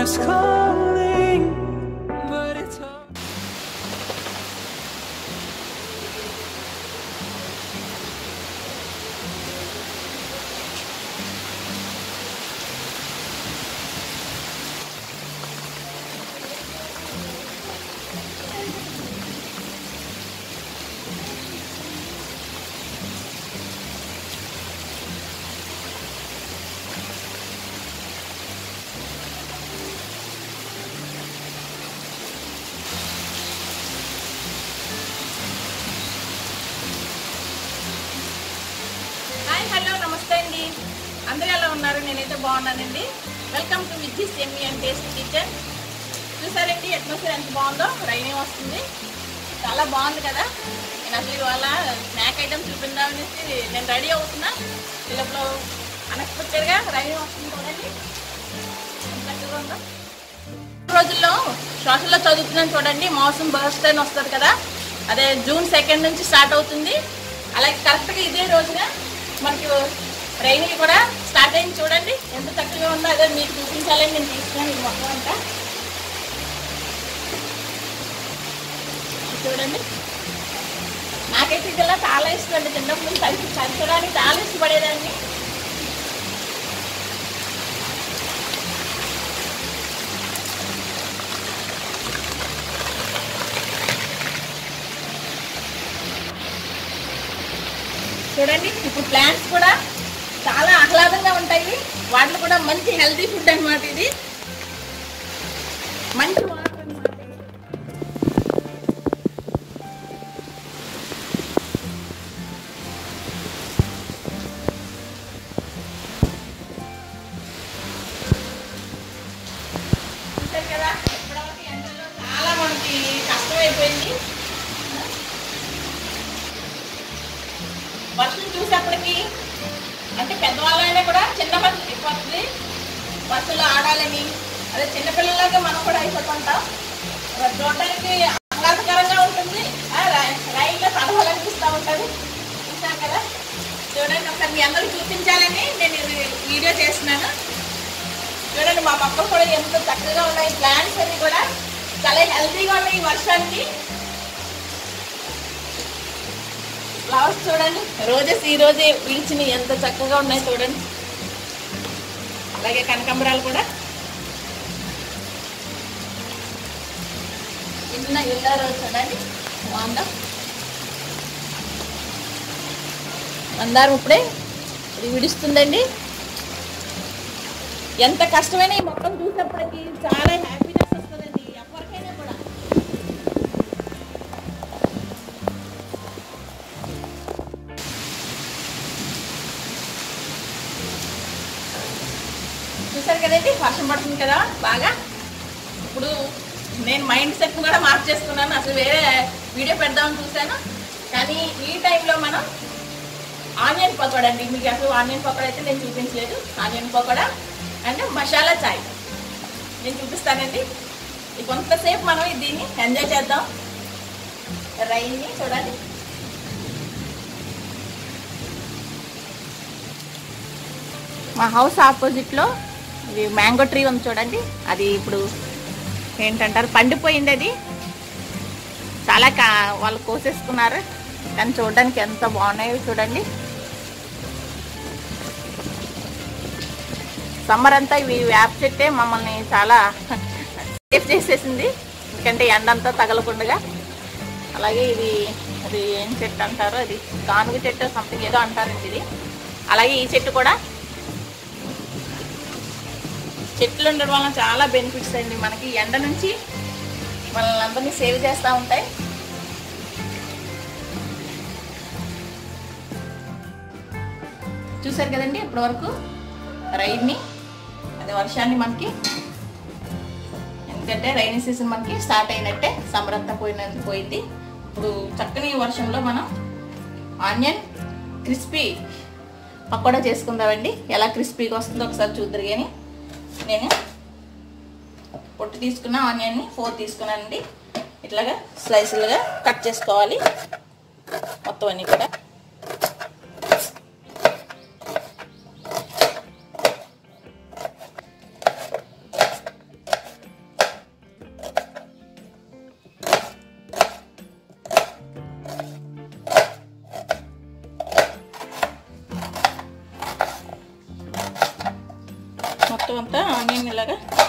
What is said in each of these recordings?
is calling, but it's hard. Hi hello నమస్తే అండి అందరూ ఎలా ఉన్నారు నేనైతే బాగున్నానండి welcome to Vijji semi and taste kitchen చూసారండి అట్మాస్ఫియర్ ఎంత బాగుందో రైనింగ్ వస్తుంది చాలా బాగుంది కదా నేను అసలు ఇవాళ స్నాక్ ఐటమ్ చూపిందామనేసి నేను రెడీ అవుతున్నా పిల్లప్పుడు అన్ఎక్స్పెక్టెడ్గా రైనింగ్ వస్తుంది చూడండి ఎంత చక్కగా ఉందో రోజుల్లో సోషల్లో చదువుతున్నాను చూడండి మౌసం బర్త్ అని వస్తుంది కదా అదే జూన్ సెకండ్ నుంచి స్టార్ట్ అవుతుంది అలాగే కరెక్ట్గా ఇదే రోజున మనకి రైన్ కూడా స్టార్ట్ అయింది చూడండి ఎంత చక్కగా ఉందో అదే మీకు చూపించాలని నేను తీసుకున్నాను ఇది మొత్తం అంతా చూడండి నాకైతే ఇదిలా చాలా ఇష్టం అండి చిన్నప్పుడు కలిసి చదవడానికి చాలా ఇష్టపడేదాన్ని చూడండి ఇప్పుడు ప్లాంట్స్ కూడా చాలా ఆహ్లాదంగా ఉంటాయి వాటిలో కూడా మంచి హెల్తీ ఫుడ్ అన్నమాట ఇది మంచి వాటర్ అన్నమాట ఇది. చూశారు కదా ఇప్పటివరకు ఎండలో చాలా మనకి కష్టమైపోయింది వర్షం చూసేప్పటికి అంటే పెద్దవాళ్ళైనా కూడా చిన్న బస్సు అయిపోతుంది బస్సులో ఆడాలని అదే చిన్నపిల్లలాగా మనం కూడా అయిపోతుంటాం అది చూడడానికి ఆహ్లాదకరంగా ఉంటుంది ఆ, రై- రైల్లో తడవాలనిపిస్తూ ఉంటుంది చూసాం కదా చూడండి ఒకసారి మీ అందరూ చూపించాలని నేను ఇది వీడియో చేస్తున్నాను చూడండి మా మొక్కలు కూడా ఎంత చక్కగా ఉన్నాయి ప్లాంట్స్ అన్ని కూడా చాలా హెల్తీగా ఉన్నాయి ఈ వర్షానికి ఫ్లవర్స్ చూడండి రోజెస్ ఈ రోజే పీల్చిని ఎంత చక్కగా ఉన్నాయి చూడండి అలాగే కనకాంబరాలు కూడా చిన్న ఎల్లో రోజు చూడండి బాగుందా మందారం ఇప్పుడే ఇది విడుస్తుందండి ఎంత కష్టమైన ఈ మొక్కను చూసినప్పటికీ చాలా హ్యాపీనెస్ వస్తుందండి ఎవరికైనా కూడా చూసారు కదండి వర్షం పడుతుంది కదా బాగా ఇప్పుడు నేను మైండ్ సెట్ కూడా మార్చేసుకున్నాను అసలు వేరే వీడియో పెడదామని చూశాను కానీ ఈ టైంలో మనం ఆనియన్ పకోడా అండి మీకు అసలు ఆనియన్ పకోడా అయితే నేను చూపించలేదు ఆనియన్ పకోడా అండ్ మసాలా చాయ్ నేను చూపిస్తానండి ఈ కొంతసేపు మనం దీన్ని ఎంజాయ్ చేద్దాం రైన్ని చూడండి మా హౌస్ ఆపోజిట్లో ఇది మ్యాంగో ట్రీ ఉంది చూడండి అది ఇప్పుడు ఏంటంటారు పండిపోయింది అది చాలా కా వాళ్ళు కోసేసుకున్నారు కానీ చూడడానికి ఎంత బాగున్నాయో చూడండి సమ్మర్ అంతా ఇవి వేప చెట్టే మమ్మల్ని చాలా సేఫ్ చేసేసింది ఎందుకంటే ఎండంతా తగలకుండా అలాగే ఇది అది ఏం చెట్టు అంటారు అది కానుగ చెట్టు సంథింగ్ ఏదో అంటారండి ఇది అలాగే ఈ చెట్టు కూడా చెట్లు ఉండడం వల్ల చాలా బెనిఫిట్స్ అండి మనకి ఎండ నుంచి మనల్ని అందరినీ సేవ్ చేస్తూ ఉంటాయి చూసారు కదండి ఇప్పటి వరకు రైడ్ని అది వర్షాన్ని మనకి ఎందుకంటే రైనీ సీజన్ మనకి స్టార్ట్ అయినట్టే సమ్మర్ అంతా పోయినందుకు పోయింది ఇప్పుడు చక్కని వర్షంలో మనం ఆనియన్ క్రిస్పీ పకోడా చేసుకుందామండి ఎలా క్రిస్పీగా వస్తుందో ఒకసారి చూద్దరు కానీ నేను పొట్టు తీసుకున్న ఆనియన్ని ఫోర్ తీసుకున్నానండి ఇట్లాగా స్లైసులుగా కట్ చేసుకోవాలి మొత్తం అన్నీ కూడా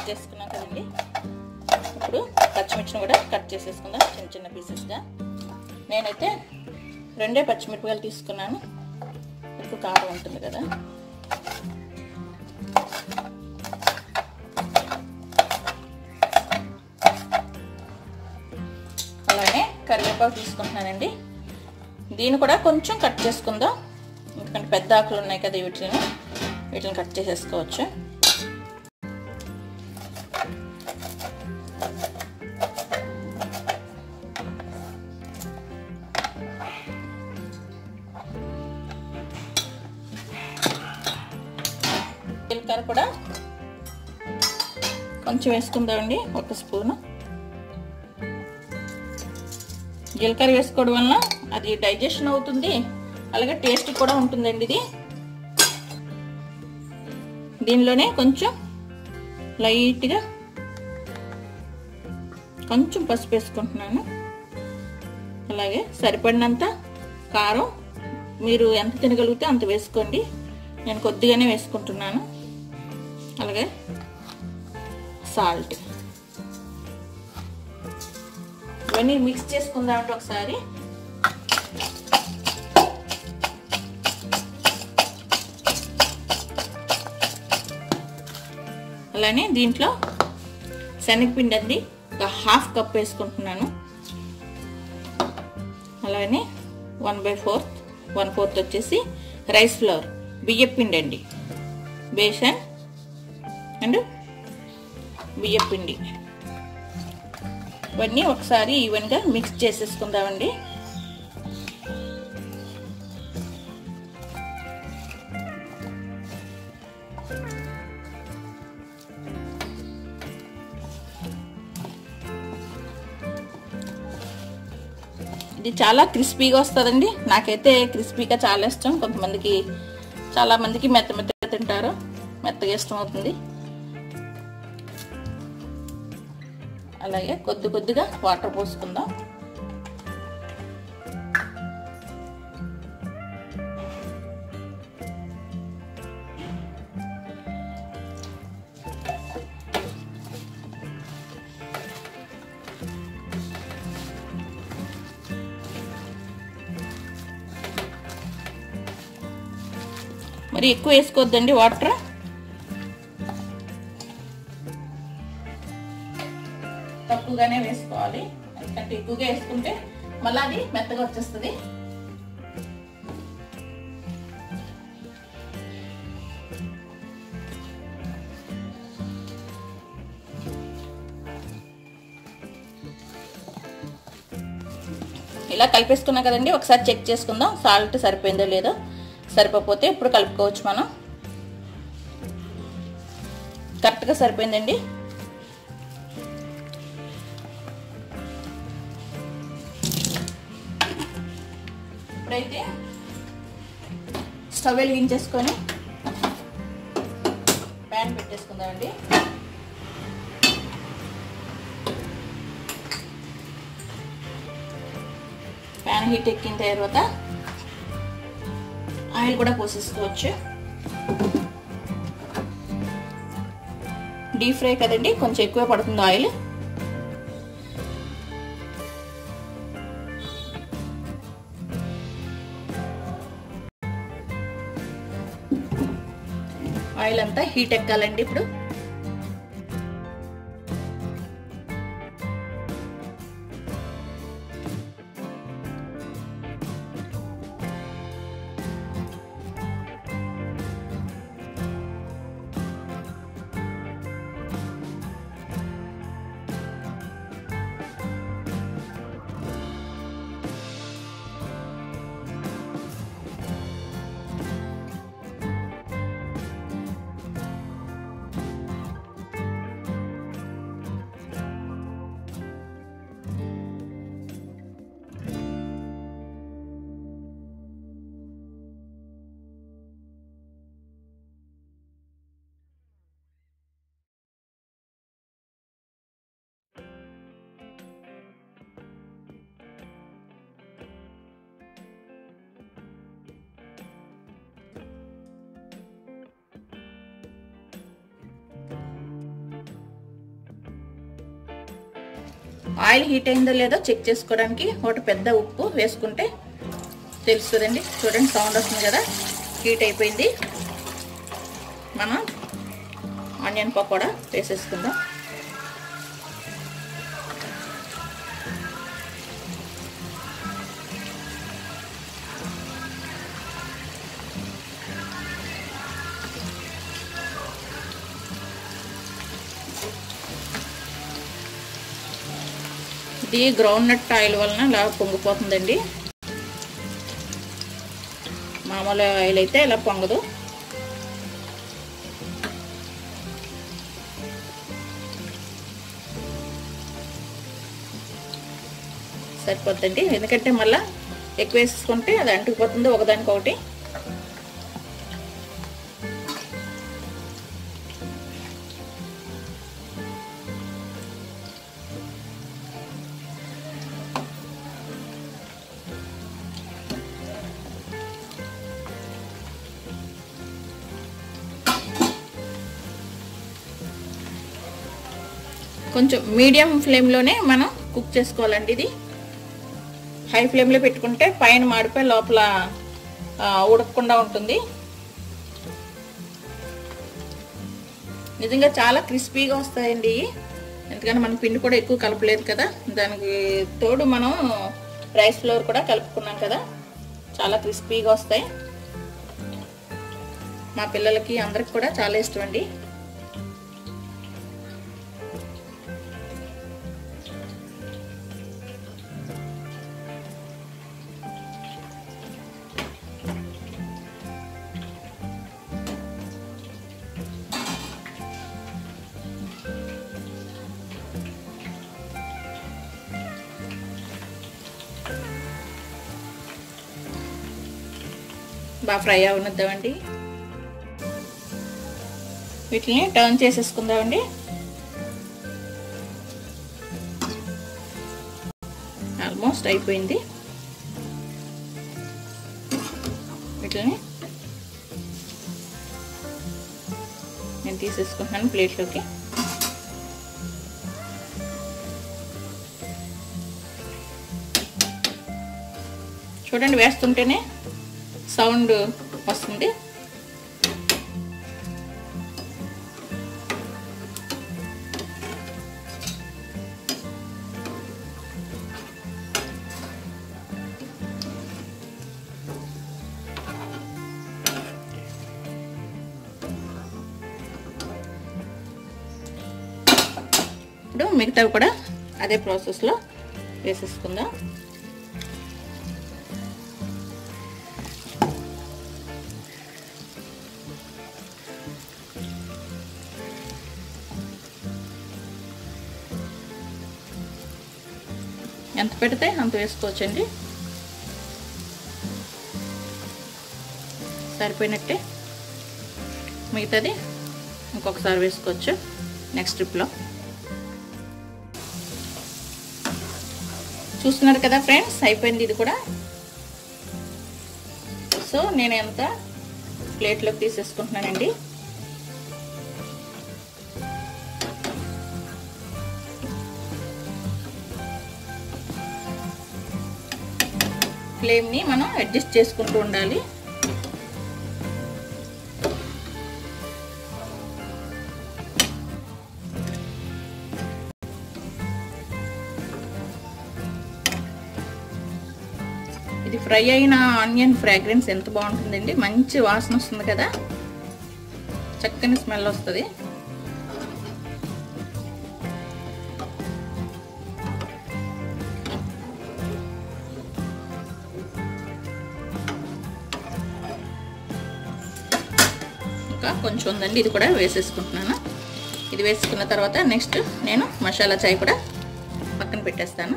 చేసుకున్నాం కదండి ఇప్పుడు పచ్చిమిర్చిని కూడా కట్ చేసేసుకుందాం చిన్న చిన్న పీసెస్గా నేనైతే రెండే పచ్చిమిరపకాయలు తీసుకున్నాను ఎక్కువ కారం ఉంటుంది కదా అలానే కరివేపాకు తీసుకుంటున్నానండి దీన్ని కూడా కొంచెం కట్ చేసుకుందాం ఎందుకంటే పెద్ద ఆకులు ఉన్నాయి కదా వీటిని వీటిని కట్ చేసేసుకోవచ్చు జీలకర్ర కూడా కొంచెం వేసుకుందామండి ఒక స్పూను జీలకర్ర వేసుకోవడం వల్ల అది డైజెషన్ అవుతుంది అలాగే టేస్ట్ కూడా ఉంటుందండి ఇది దీనిలోనే కొంచెం లైట్గా కొంచెం పసుపు వేసుకుంటున్నాను అలాగే సరిపడినంత కారం మీరు ఎంత తినగలిగితే అంత వేసుకోండి నేను కొద్దిగానే వేసుకుంటున్నాను అలాగే సాల్ట్ ఇవన్నీ మిక్స్ చేసుకుందామంటే ఒకసారి అలానే దీంట్లో శనగపిండి అండి ఒక హాఫ్ కప్ వేసుకుంటున్నాను అలానే one by fourth one fourth వచ్చేసి రైస్ ఫ్లవర్ బియ్యపిండి అండి బేసన్ అండ్ బియ్యపిండి ఇవన్నీ ఒకసారి ఈవెన్గా మిక్స్ చేసేసుకుందామండి ఇది చాలా క్రిస్పీగా వస్తుందండి నాకైతే క్రిస్పీగా చాలా ఇష్టం కొంతమందికి చాలా మందికి మెత్త మెత్తగా తింటారు మెత్తగా ఇష్టం అవుతుంది అలాగే కొద్ది కొద్దిగా వాటర్ పోసుకుందాం మరి ఎక్కువ వేసుకోవద్దండి వాటర్ తక్కువగానే వేసుకోవాలి ఎందుకంటే ఎక్కువగా వేసుకుంటే మళ్ళీ అది మెత్తగా వచ్చేస్తుంది ఇలా కలిపేసుకున్నాం కదండి ఒకసారి చెక్ చేసుకుందాం సాల్ట్ సరిపోయిందో లేదో సరిపోతే ఇప్పుడు కలుపుకోవచ్చు మనం కరెక్ట్గా సరిపోయిందండి ఇప్పుడైతే స్టవ్ వెలిగించేసుకొని ప్యాన్ పెట్టేసుకుందామండి ప్యాన్ హీట్ ఎక్కిన తర్వాత ఆయిల్ కూడా పోసేసుకోవచ్చు డీప్ ఫ్రై కదండి కొంచెం ఎక్కువ పడుతుంది ఆయిల్ ఆయిల్ అంతా హీట్ ఎక్కాలండి ఇప్పుడు ఆయిల్ హీట్ అయిందో లేదో చెక్ చేసుకోవడానికి ఒకటి పెద్ద ఉప్పు వేసుకుంటే తెలుస్తుందండి చూడండి సౌండ్ వస్తుంది కదా హీట్ అయిపోయింది మనం ఆనియన్ పకోడా వేసేసుకుందాం ఇది గ్రౌండ్ నట్ ఆయిల్ వలన ఇలా పొంగిపోతుందండి మామూలు ఆయిల్ అయితే ఇలా పొంగదు సరిపోద్దండి ఎందుకంటే మళ్ళీ ఎక్కువ వేసుకుంటే అది అంటుకుపోతుంది ఒకదానికొకటి కొంచెం మీడియం ఫ్లేమ్లోనే మనం కుక్ చేసుకోవాలండి ఇది హై ఫ్లేమ్లో పెట్టుకుంటే పైన మాడిపోయి లోపల ఆ, ఉడకకుండా ఉంటుంది నిజంగా చాలా క్రిస్పీగా వస్తాయండి ఇవి. ఎందుకంటే మనం పిండి కూడా ఎక్కువ కలపలేదు కదా దానికి తోడు మనం రైస్ ఫ్లోర్ కూడా కలుపుకున్నాం కదా చాలా క్రిస్పీగా వస్తాయి మా పిల్లలకి అందరికి కూడా చాలా ఇష్టం అండి బాగా ఫ్రై అవనిద్దామండి వీటిని టర్న్ చేసేసుకుందామండి ఆల్మోస్ట్ అయిపోయింది వీటిని నేను తీసేసుకుంటున్నాను ప్లేట్లోకి చూడండి వేస్తుంటేనే సౌండ్ వస్తుంది ఇప్పుడు మిగతావి కూడా అదే ప్రాసెస్లో వేసేసుకుందాం ఎంత పెడితే అంత వేసుకోవచ్చండి సరిపోయినట్టే మిగతాది ఇంకొకసారి వేసుకోవచ్చు నెక్స్ట్ ట్రిప్లో చూస్తున్నారు కదా ఫ్రెండ్స్ అయిపోయింది ఇది కూడా సో నేను ఎంత ప్లేట్లోకి తీసేసుకుంటున్నానండి ఫ్లేమ్ని మనం అడ్జస్ట్ చేసుకుంటూ ఉండాలి ఇది ఫ్రై అయిన ఆనియన్ ఫ్రాగ్రెన్స్ ఎంత బాగుంటుందండి మంచి వాసన వస్తుంది కదా చక్కని స్మెల్ వస్తుంది ఇంకా కొంచెం ఉందండి ఇది కూడా వేసేసుకుంటున్నాను ఇది వేసుకున్న తర్వాత నెక్స్ట్ నేను మసాలా చాయ్ కూడా పక్కన పెట్టేస్తాను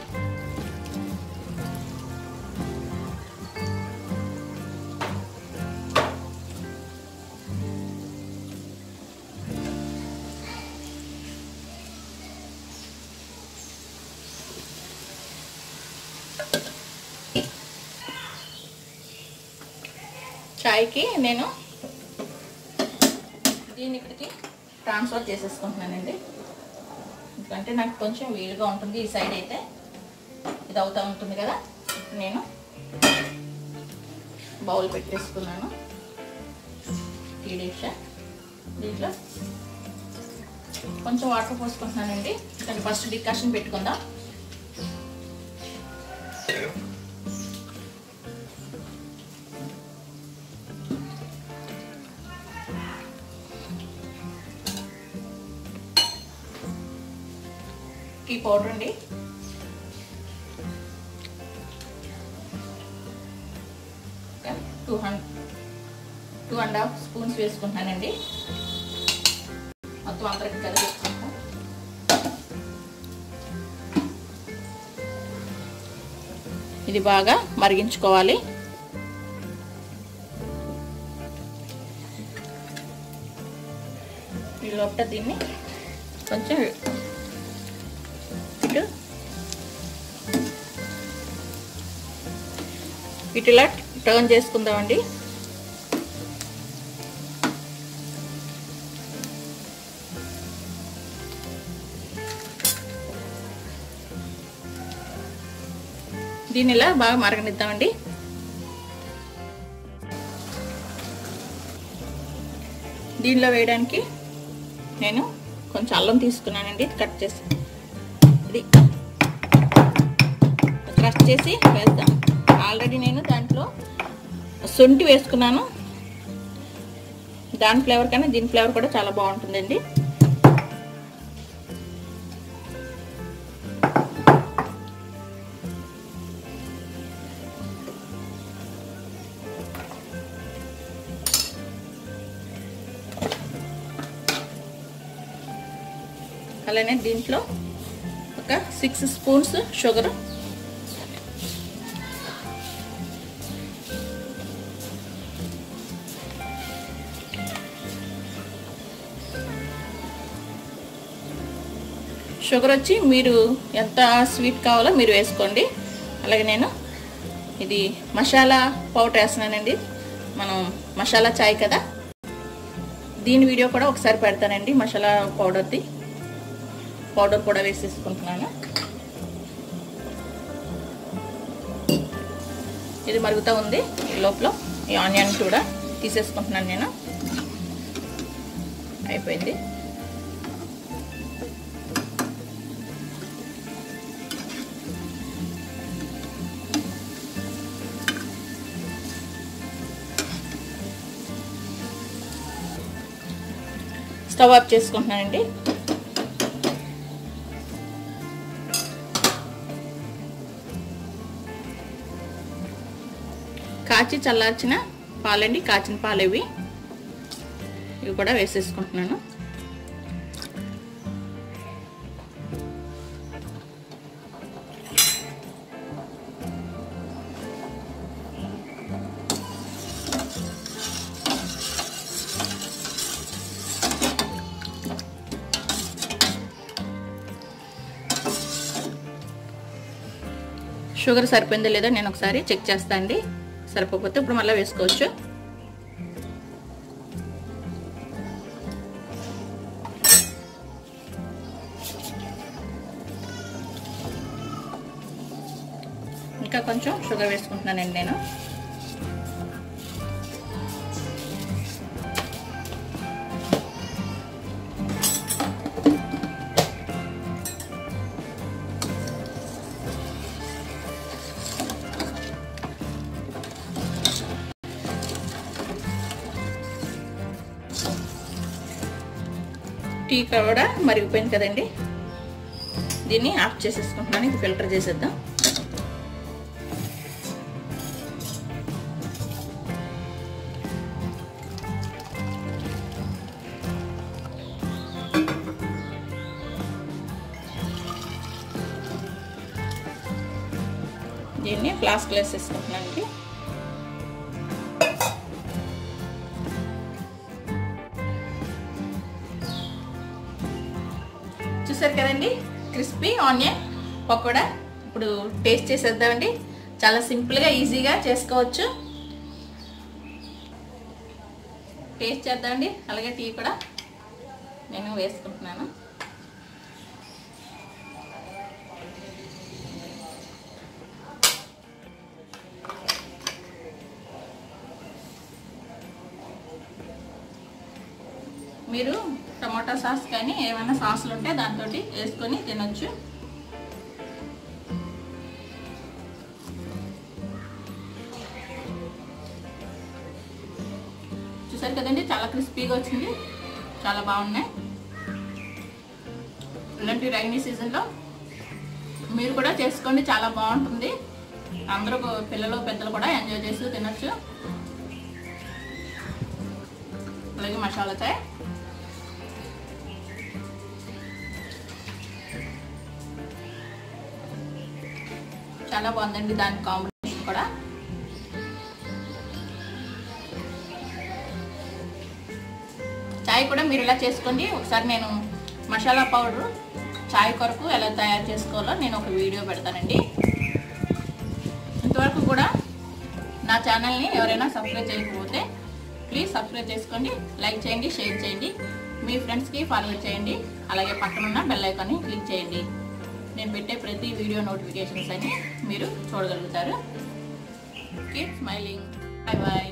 చాయ్కి నేను దీన్ని ఇక్కడికి ట్రాన్స్ఫర్ చేసేసుకుంటున్నానండి అంటే నాకు కొంచెం వీలుగా ఉంటుంది ఈ సైడ్ అయితే ఇది అవుతా ఉంటుంది కదా నేను బౌల్ పెట్టేసుకున్నాను టీ డిష్ దీంట్లో కొంచెం వాటర్ పోసుకుంటున్నానండి దాన్ని ఫస్ట్ డికాషన్ పెట్టుకుందాం టీ పౌడర్ అండి two hundred two and half spoons వేసుకుంటున్నానండి మొత్తం అందరికి కలిపేసుకుంటాం ఇది బాగా మరిగించుకోవాలి ఈ లోపల దీన్ని కొంచెం ఇటు ఇటులా టర్న్ చేసుకుందామండి దీన్ని ఇలా బాగా మరగనిద్దామండి దీనిలో వేయడానికి నేను కొంచెం అల్లం తీసుకున్నానండి కట్ చేసి ఇది క్రష్ చేసి వేద్దాం ఆల్రెడీ నేను దాంట్లో శొంఠి వేసుకున్నాను దాని ఫ్లేవర్ కన్నా దీని ఫ్లేవర్ కూడా చాలా బాగుంటుందండి అలానే దీంట్లో ఒక సిక్స్ స్పూన్స్ షుగర్ షుగర్ వచ్చి మీరు ఎంత స్వీట్ కావాలో మీరు వేసుకోండి అలాగే నేను ఇది మసాలా పౌడర్ వేస్తున్నానండి మనం మసాలా చాయ్ కదా దీని వీడియో కూడా ఒకసారి పెడతానండి మసాలా పౌడర్ది పౌడర్ కూడా వేసేసుకుంటున్నాను ఇది మరుగుతూ ఉంది ఈ లోపల ఈ ఆనియన్ కూడా తీసేసుకుంటున్నాను నేను అయిపోయింది స్టవ్ ఆఫ్ చేసుకుంటున్నానండి కాచి చల్లార్చిన పాలండి కాచిన పాలు ఇవి ఇవి కూడా వేసేసుకుంటున్నాను షుగర్ సరిపోయిందో లేదో నేను ఒకసారి చెక్ చేస్తా అండి సరిపోతే ఇప్పుడు మళ్ళీ వేసుకోవచ్చు ఇంకా కొంచెం షుగర్ వేసుకుంటున్నానండి నేను టీ కూడా మరిగిపోయింది కదండి దీన్ని ఆఫ్ చేసేసుకుంటున్నాను ఇది ఫిల్టర్ చేసేద్దాం దీన్ని ఫ్లాస్క్లో వేసేసుకుంటున్నానండి చూసారు కదండి క్రిస్పీ ఆనియన్ పకోడా ఇప్పుడు టేస్ట్ చేసేద్దామండి చాలా సింపుల్గా ఈజీగా చేసుకోవచ్చు టేస్ట్ చేద్దామండి అలాగే టీ కూడా నేను వేసుకుంటున్నాను మీరు టమాటా సాస్ కానీ ఏమైనా సాసులు ఉంటే దాంతో వేసుకొని తినొచ్చు చూసారు కదండి చాలా క్రిస్పీగా వచ్చింది చాలా బాగున్నాయి ఇలాంటి రైనీ సీజన్లో మీరు కూడా చేసుకోండి చాలా బాగుంటుంది అందరూ పిల్లలు పెద్దలు కూడా ఎంజాయ్ చేస్తూ తినొచ్చు అలాగే మసాలా చాయ్ చాలా బాగుందండి దాని కాంబినేషన్ కూడా చాయ్ కూడా మీరు ఇలా చేసుకోండి ఒకసారి నేను మసాలా పౌడర్ చాయ్ కొరకు ఎలా తయారు చేసుకోవాలో నేను ఒక వీడియో పెడతానండి ఇంతవరకు కూడా నా ఛానల్ని ఎవరైనా సబ్స్క్రైబ్ చేయకపోతే ప్లీజ్ సబ్స్క్రైబ్ చేసుకోండి లైక్ చేయండి షేర్ చేయండి మీ ఫ్రెండ్స్కి ఫార్వర్డ్ చేయండి అలాగే పక్కనున్న బెల్ ఐకాన్ని క్లిక్ చేయండి నేను పెట్టే ప్రతి వీడియో నోటిఫికేషన్స్ అని మీరు చూడగలుగుతారు కీప్ స్మైలింగ్ బాయ్ బాయ్